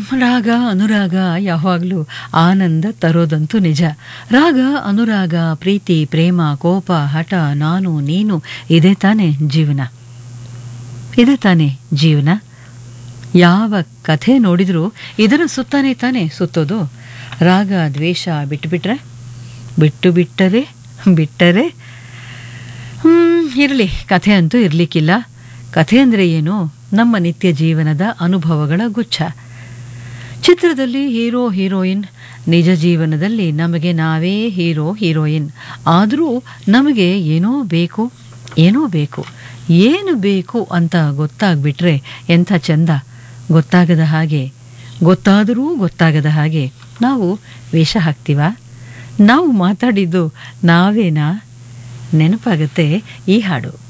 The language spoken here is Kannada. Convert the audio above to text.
ರಾಗ ಅನುರಾಗ ಯಾವಾಗಲೂ ಆನಂದ ತರೋದಂತೂ ನಿಜ ರಾಗ ಅನುರಾಗ ಪ್ರೀತಿ ಪ್ರೇಮ ಕೋಪ ಹಠ ನಾನು ನೀನು ಇದೇ ತಾನೇ ಜೀವನ ಇದೇ ತಾನೇ ಜೀವನ ಯಾವ ಕಥೆ ನೋಡಿದರೂ ಇದರ ಸುತ್ತಾನೆ ತಾನೇ ಸುತ್ತೋದು ರಾಗ ದ್ವೇಷ ಬಿಟ್ಟುಬಿಟ್ರೆ ಬಿಟ್ಟು ಬಿಟ್ಟರೆ ಬಿಟ್ಟರೆ ಇರಲಿ ಕಥೆ ಅಂತೂ ಇರಲಿಕ್ಕಿಲ್ಲ ಕಥೆ ಅಂದರೆ ಏನು ನಮ್ಮ ನಿತ್ಯ ಜೀವನದ ಅನುಭವಗಳ ಗುಚ್ಛ ಚಿತ್ರದಲ್ಲಿ ಹೀರೋ ಹೀರೋಯಿನ್ ನಿಜ ಜೀವನದಲ್ಲಿ ನಮಗೆ ನಾವೇ ಹೀರೋ ಹೀರೋಯಿನ್ ಆದರೂ ನಮಗೆ ಏನೋ ಬೇಕು ಏನೋ ಬೇಕು ಏನು ಬೇಕು ಅಂತ ಗೊತ್ತಾಗ್ಬಿಟ್ರೆ ಎಂಥ ಚಂದ ಗೊತ್ತಾಗದ ಹಾಗೆ ಗೊತ್ತಾದರೂ ಗೊತ್ತಾಗದ ಹಾಗೆ ನಾವು ವೇಷ ಹಾಕ್ತೀವ ನಾವು ಮಾತಾಡಿದ್ದು ನಾವೇನಾ ನೆನಪಾಗುತ್ತೆ ಈ ಹಾಡು